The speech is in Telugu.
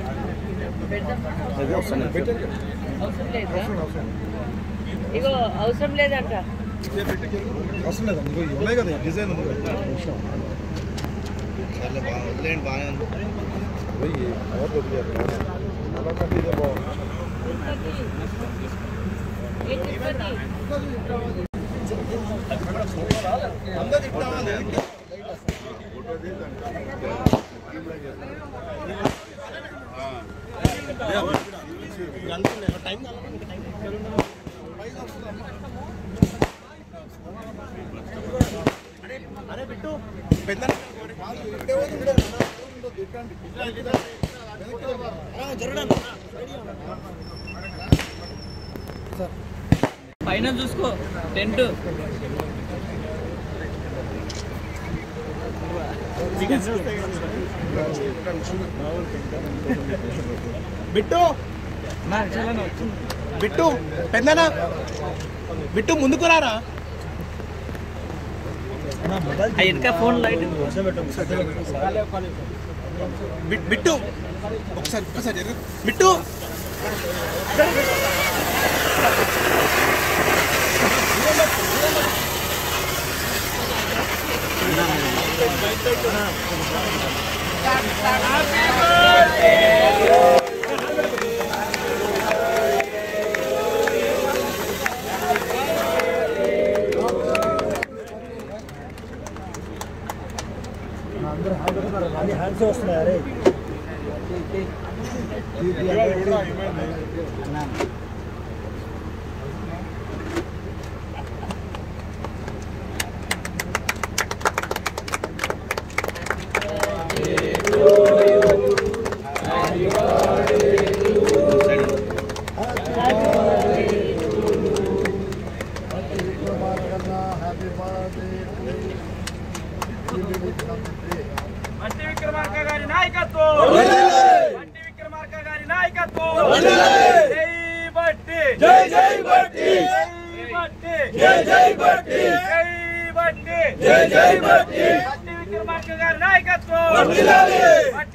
అదే వస్తాను అవసరం లేదా ఇగో అవసరం లేదంట అవసరం లేదా ఇగో ఇవి ఉన్నాయి కదా డిజైన్ ఉంది కదా సర్లే బాగా వదిలేండి బాగానే ఉంది వెయ్యి ఎవరు వదిలేరు అలా కంటే ఇదే బాగుంది ఏంటి తిరుపతి? పైన చూసుకో టెంట్ బిట్టు బిట్టు పెద్దనా బిట్టు ముందుకు రారా వెనక ఫోన్ లైట్ బిట్- బిట్టు ఒకసారి ఒకసారి జరగ బిట్టు మట్టి విక్రమార్క గారి నాయకత్వం మట్టి విక్రమార్క గారి నాయకత్వం జై బట్టి జై జై బట్టి జై బట్టి జై జై బట్టి జై బట్టి జై జై బట్టి మట్టి విక్రమార్క గారి నాయకత్వం మట్టి